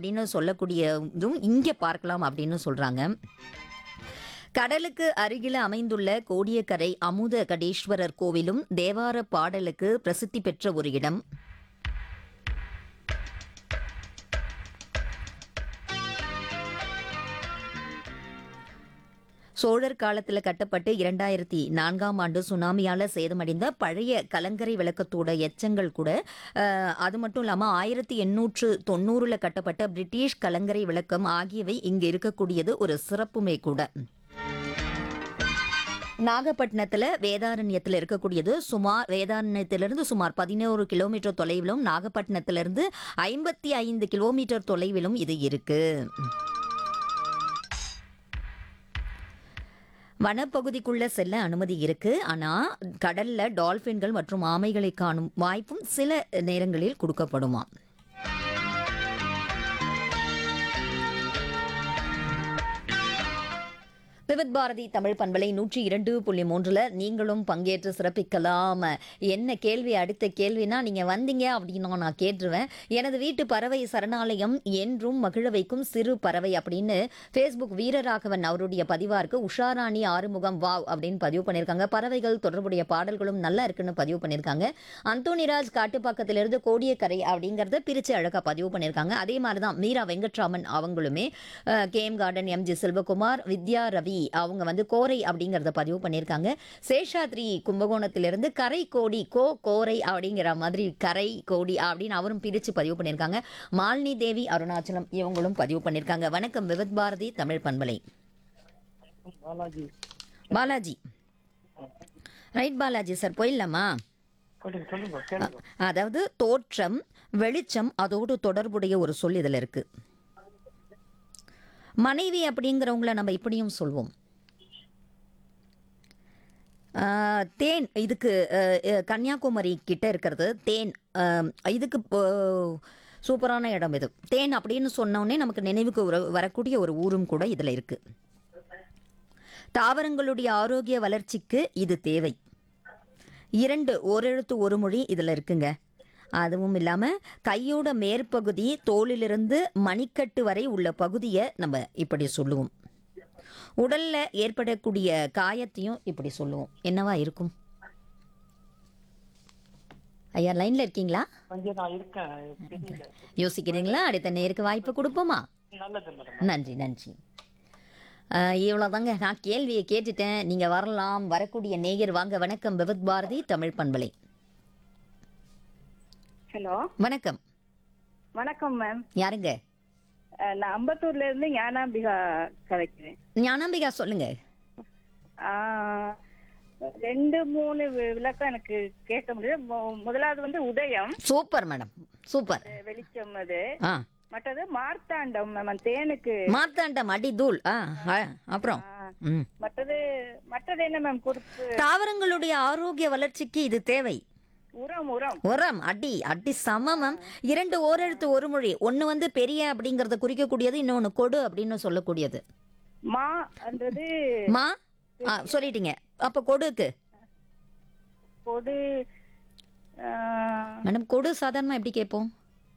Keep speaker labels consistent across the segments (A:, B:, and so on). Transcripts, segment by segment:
A: அப்படின்னு சொல்லக்கூடியதும் இங்கே பார்க்கலாம் அப்படின்னு சொல்றாங்க கடலுக்கு அருகில அமைந்துள்ள கோடியக்கரை அமுத கடேஸ்வரர் கோவிலும் தேவார பாடலுக்கு பிரசித்தி பெற்ற ஒரு இடம் சோழர் காலத்தில் கட்டப்பட்டு இரண்டாயிரத்தி நான்காம் ஆண்டு சுனாமியால் சேதமடைந்த பழைய கலங்கரை விளக்கத்தோட எச்சங்கள் கூட அஹ், அது மட்டும் இல்லாமல் ஆயிரத்தி எண்ணூற்று தொண்ணூறில் கட்டப்பட்ட பிரிட்டிஷ் கலங்கரை விளக்கம் ஆகியவை இங்கு இருக்கக்கூடியது ஒரு சிறப்புமே கூட நாகப்பட்டினத்தில் வேதாரண்யத்தில் இருக்கக்கூடியது சுமார் வேதாரண்யத்திலிருந்து சுமார் பதினோரு கிலோமீட்டர் தொலைவிலும் நாகப்பட்டினத்திலிருந்து ஐம்பத்தி ஐந்து கிலோமீட்டர் தொலைவிலும் இது இருக்கு வனப்பகுதிக்குள்ள செல்ல அனுமதி இருக்கு ஆனா கடல்ல டால்பின்கள் மற்றும் ஆமைகளை காணும் வாய்ப்பும் சில நேரங்களில் கொடுக்கப்படுமா விவித் பாரதி தமிழ் பண்பலை நூற்றி இரண்டு புள்ளி மூன்றுல நீங்களும் பங்கேற்று சிறப்பிக்கலாம் என்ன கேள்வி அடுத்த கேள்வினா நீங்க வந்தீங்க அப்படின்னா நான் கேட்டுருவேன் எனது வீட்டு பறவை சரணாலயம் என்றும் மகிழ வைக்கும் சிறு பறவை அப்படின்னு ஃபேஸ்புக் வீரராகவன் அவருடைய பதிவா இருக்கு உஷாராணி ஆறுமுகம் வாவ் அப்படின்னு பதிவு பண்ணியிருக்காங்க பறவைகள் தொடர்புடைய பாடல்களும் நல்லா இருக்குன்னு பதிவு பண்ணியிருக்காங்க அந்தோனிராஜ் காட்டுப்பாக்கத்திலிருந்து கோடியக்கரை அப்படிங்கறத பிரிச்சு அழகா பதிவு பண்ணியிருக்காங்க அதே மாதிரி தான் மீரா வெங்கட்ராமன் அவங்களுமே KM garden MG Selvakumar Vidya Ravi அவங்க வந்து கோரை அப்படிங்கிறத பதிவு பண்ணியிருக்காங்க சேஷாத்ரி கும்பகோணத்திலிருந்து கரை கோடி கோ கோரை அப்படிங்கிற மாதிரி கரை கோடி அப்படின்னு அவரும் பிரித்து பதிவு பண்ணியிருக்காங்க மாலினி தேவி அருணாச்சலம் இவங்களும் பதிவு பண்ணியிருக்காங்க வணக்கம் விவித் பாரதி தமிழ் பண்பலை
B: பாலாஜி
A: பாலாஜி ரைட் பாலாஜி சார் போயிடலாமா
B: சொல்லுங்க சொல்லுங்க கேளுங்க
A: அதாவது தோற்றம் வெளிச்சம் அதோடு தொடர்புடைய ஒரு சொல் இதில் இருக்கு மனைவி அப்படிங்கிறவங்கள நம்ம இப்படியும் சொல்வோம் ஆஹ், தேன் இதுக்கு அஹ், அஹ், கன்னியாகுமரி கிட்ட இருக்கிறது தேன் ஆஹ், இதுக்கு இப்போ- சூப்பரான இடம் இது தேன் அப்படின்னு சொன்னோடனே நமக்கு நினைவுக்கு வர- வரக்கூடிய ஒரு ஊரும் கூட இதில் இருக்கு தாவரங்களுடைய ஆரோக்கிய வளர்ச்சிக்கு இது தேவை இரண்டு ஓரெழுத்து ஒரு மொழி இதில் இருக்குங்க அதுவும் இல்லாமல் கையோட மேற்பகுதி தோலிலிருந்து மணிக்கட்டு வரை உள்ள பகுதியை நம்ம இப்படி சொல்லுவோம் உடல்ல ஏற்படக்கூடிய காயத்தையும் இப்படி சொல்லுவோம் என்னவா இருக்கும் ஐயா லைன்ல இருக்கீங்களா
B: கொஞ்சம் நான் இருக்கேன் தெரியல
A: யோசிக்கிறீங்களா அடுத்த நேருக்கு வாய்ப்பு கொடுப்போமா
B: நல்லது மேடம்
A: நன்றி நன்றி ஆஹ், இவ்வளவுதாங்க நான் கேள்வியை கேட்டுட்டேன் நீங்க வரலாம் வரக்கூடிய நேயர் வாங்க வணக்கம் விவத் பாரதி தமிழ் பண்பலை
C: ஹலோ
A: வணக்கம்
C: வணக்கம் மேம்
A: யாருங்க
C: அஹ் நான் அம்பத்தூர்ல இருந்து ஞானாம்பிகா கதைக்கிறேன்
A: ஞானாம்பிகா சொல்லுங்க
C: ஆஹ் ரெண்டு மூணு வி- விளக்கம் எனக்கு கேட்க முடியும் மு- முதலாவது வந்து உதயம்
A: சூப்பர் மேடம் சூப்பர்
C: அஹ் வெளிச்சம் அது
A: ஆ
C: மற்றது மார்த்தாண்டம் மேம் அந்த தேனுக்கு
A: மார்த்தாண்டம் அடி தூள் ஆ ஆ, அப்புறம்
C: ஆஹ்
A: ம்
C: மற்றது மற்றது என்ன மேம் கொடுப்பு
A: தாவரங்களுடைய ஆரோக்கிய வளர்ச்சிக்கு இது தேவை
C: உரம் உரம்
A: உரம் அடி அடி சமமம் இரண்டு ஓரெழுத்து ஒரு மொழி ஒன்று வந்து பெரிய அப்படிங்கறத குறிக்கக்கூடியது இன்னொன்று கொடு அப்படின்னு சொல்லக்கூடியது
C: மா என்றது
A: மா ஆ சொல்லிட்டீங்க அப்போ கொடுக்கு
C: கொடு ஆஹ்
A: மேடம் கொடு சாதாரணமாக எப்படி கேட்போம்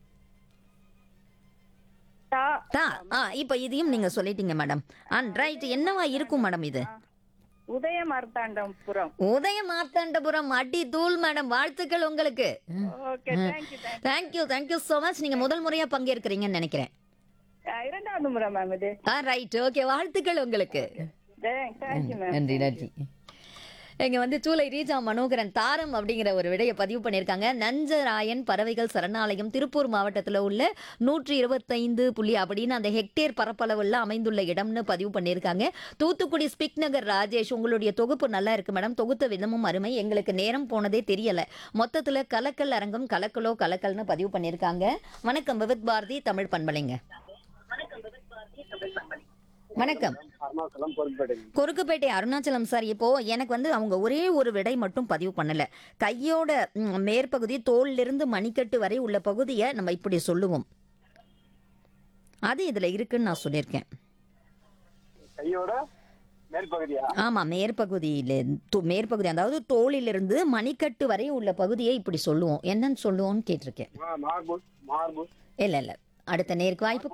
C: தா
A: தா ஆ இப்போ இதையும் நீங்கள் சொல்லிட்டீங்க மேடம் ஆ ரைட் என்னவா இருக்கும் மேடம் இது
C: உதய மார்த்தாண்டம் புறம்
A: உதய மார்த்தாண்டபுரம் அடி தூள் மேடம் வாழ்த்துக்கள் உங்களுக்கு
C: okay thank you thank you
A: thank you thank you so much நீங்கள் முதல் முறையாக பங்கேற்கிறீங்கன்னு நினைக்கிறேன்
C: இரண்டாவது முறை மேம் இது
A: ஆ ரைட் ஓகே வாழ்த்துக்கள் உங்களுக்கு
C: தேங்க்யூ மேம்
A: நன்றி நன்றி இங்க வந்து சூளை ரீஜா மனோகரன் தாரம் அப்படிங்கிற ஒரு விடையை பதிவு பண்ணியிருக்காங்க நஞ்சராயன் பறவைகள் சரணாலயம் திருப்பூர் மாவட்டத்தில் உள்ள நூற்றி இருபத்தைந்து புள்ளி அப்படின்னு அந்த ஹெக்டேர் பரப்பளவுல அமைந்துள்ள இடம்னு பதிவு பண்ணியிருக்காங்க தூத்துக்குடி ஸ்பிக் நகர் ராஜேஷ் உங்களுடைய தொகுப்பு நல்லா இருக்கு மேடம் தொகுத்த விதமும் அருமை எங்களுக்கு நேரம் போனதே தெரியல மொத்தத்தில் கலக்கல் அரங்கம் கலக்கலோ கலக்கல்னு பதிவு பண்ணியிருக்காங்க வணக்கம் விவித் பாரதி தமிழ் பண்பலைங்க வணக்கம்
B: அருணாச்சலம் பொறுப்பேடுங்க
A: கொருக்குப்பேட்டை அருணாச்சலம் சார் இப்போ எனக்கு வந்து அவங்க ஒரே ஒரு விடை மட்டும் பதிவு பண்ணல கையோட ம், மேற்பகுதி தோலிலிருந்து மணிக்கட்டு வரை உள்ள பகுதியை நம்ம இப்படி சொல்லுவோம் அது இதுல இருக்குன்னு நான் சொல்லியிருக்கேன்
B: கையோட மேற்பகுதியா
A: ஆமா மேற்பகுதியில து- மேற்பகுதி அதாவது தோலிலிருந்து மணிக்கட்டு வரை உள்ள பகுதியை இப்படி சொல்லுவோம் என்னன்னு சொல்லுவோம்னு கேட்டிருக்கேன்
B: மார்பு மார்பு
A: இல்ல இல்ல அடுத்த நேருக்கு வாய்ப்பு